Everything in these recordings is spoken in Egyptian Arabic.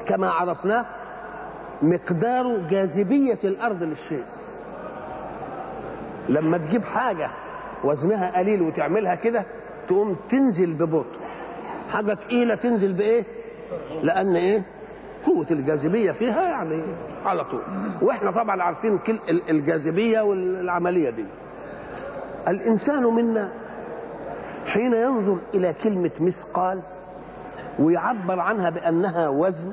كما عرفناه مقدار جاذبية الأرض للشيء لما تجيب حاجة وزنها قليل وتعملها كده تقوم تنزل ببطء حاجة تقيلة تنزل بإيه لأن إيه قوة الجاذبية فيها يعني على طول وإحنا طبعا عارفين كل الجاذبية والعملية دي الإنسان منا حين ينظر إلى كلمة مثقال ويعبر عنها بأنها وزن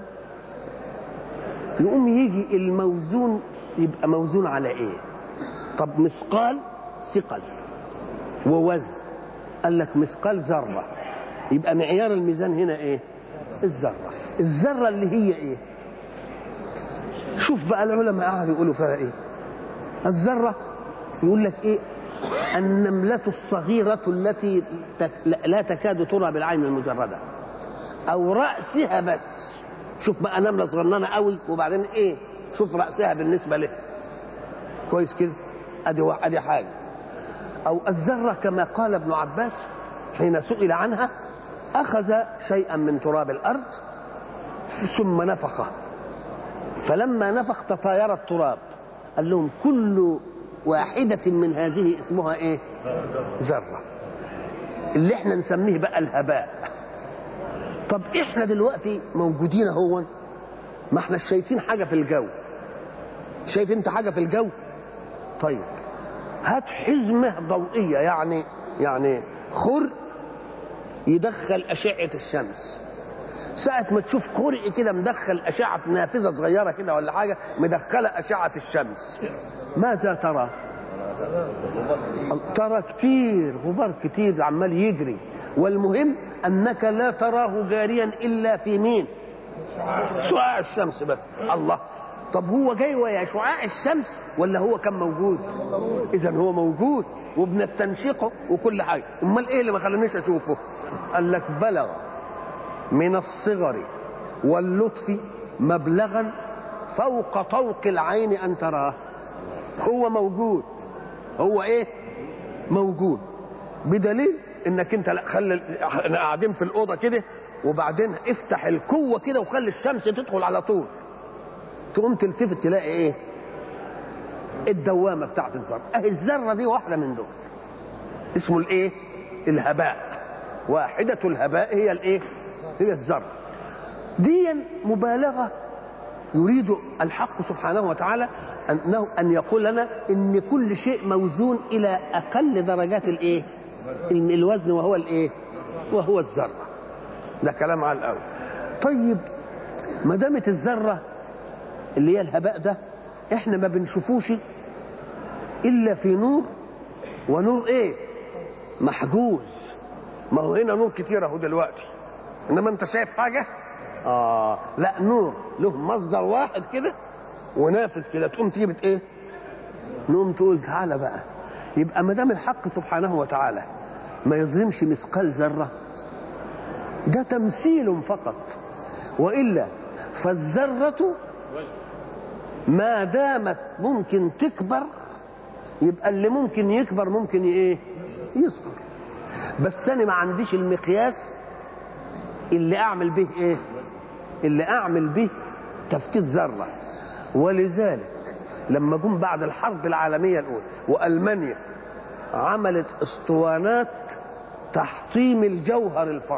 يقوم يجي الموزون يبقى موزون على ايه طب مثقال ثقل ووزن قال لك مثقال ذره يبقى معيار الميزان هنا ايه الذره الذره اللي هي ايه شوف بقى العلماء قعدوا يقولوا فيها ايه الذره يقول لك ايه النملة الصغيرة التي لا تكاد ترى بالعين المجردة أو رأسها بس شوف بقى نملة صغننة قوي وبعدين إيه شوف رأسها بالنسبة له كويس كده أدي أدي حاجة أو الذرة كما قال ابن عباس حين سئل عنها أخذ شيئا من تراب الأرض ثم نفخه فلما نفخ تطاير التراب قال لهم كل واحدة من هذه اسمها ايه ذرة اللي احنا نسميه بقى الهباء طب احنا دلوقتي موجودين اهو ما احنا شايفين حاجة في الجو شايف انت حاجة في الجو طيب هات حزمة ضوئية يعني يعني خرق يدخل أشعة الشمس ساعة ما تشوف خرق كده مدخل أشعة نافذة صغيرة كده ولا حاجة مدخلة أشعة الشمس ماذا ترى؟ ترى كتير غبار كتير عمال يجري والمهم أنك لا تراه جاريا إلا في مين؟ شعاع الشمس بس الله طب هو جاي ويا شعاع الشمس ولا هو كان موجود؟ إذا هو موجود وبنستنشقه وكل حاجة أمال إيه اللي ما خلانيش أشوفه؟ قال لك بلغ من الصغر واللطف مبلغا فوق طوق العين ان تراه هو موجود هو ايه موجود بدليل انك انت لا خلي احنا قاعدين في الاوضه كده وبعدين افتح القوه كده وخلي الشمس تدخل على طول تقوم تلتفت تلاقي ايه الدوامه بتاعت الذره اهي الذره دي واحده من دول اسمه الايه الهباء واحده الهباء هي الايه هي الذره دي مبالغه يريد الحق سبحانه وتعالى انه ان يقول لنا ان كل شيء موزون الى اقل درجات الايه الوزن وهو الايه وهو الذره ده كلام على الاول طيب ما دامت الذره اللي هي الهباء ده احنا ما بنشوفوش الا في نور ونور ايه محجوز ما هو هنا نور كتير اهو دلوقتي انما انت شايف حاجه اه لا نور له مصدر واحد كده ونافذ كده تقوم تيجي بت ايه نقوم تقول تعالى بقى يبقى ما دام الحق سبحانه وتعالى ما يظلمش مثقال ذره ده تمثيل فقط والا فالذره ما دامت ممكن تكبر يبقى اللي ممكن يكبر ممكن ايه يصغر بس انا ما عنديش المقياس اللي اعمل به ايه اللي اعمل به تفتيت ذره ولذلك لما جم بعد الحرب العالميه الاولى والمانيا عملت اسطوانات تحطيم الجوهر الفرد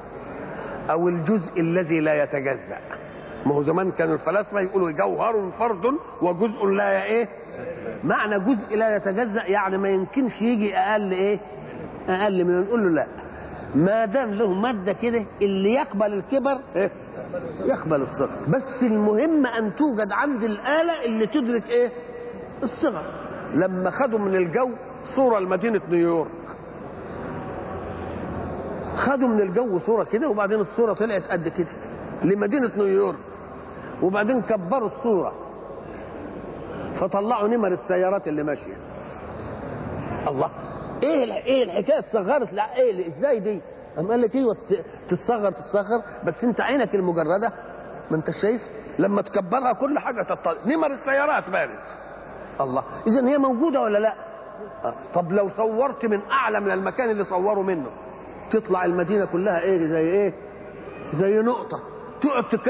او الجزء الذي لا يتجزا ما هو زمان كانوا الفلاسفه يقولوا جوهر فرد وجزء لا ايه معنى جزء لا يتجزا يعني ما يمكنش يجي اقل ايه اقل من نقول له لا ما دام له ماده كده اللي يقبل الكبر إيه؟ يقبل الصغر بس المهم ان توجد عند الاله اللي تدرك ايه الصغر لما خدوا من الجو صوره لمدينه نيويورك خدوا من الجو صوره كده وبعدين الصوره طلعت قد كده لمدينه نيويورك وبعدين كبروا الصوره فطلعوا نمر السيارات اللي ماشيه الله ايه ايه الحكايه اتصغرت لا ايه ازاي دي قام قال لك ايوه تتصغر تتصغر بس انت عينك المجرده ما انت شايف لما تكبرها كل حاجه تطلع نمر السيارات بانت الله اذا هي موجوده ولا لا آه. طب لو صورت من اعلى من المكان اللي صوروا منه تطلع المدينه كلها ايه زي ايه زي نقطه تقعد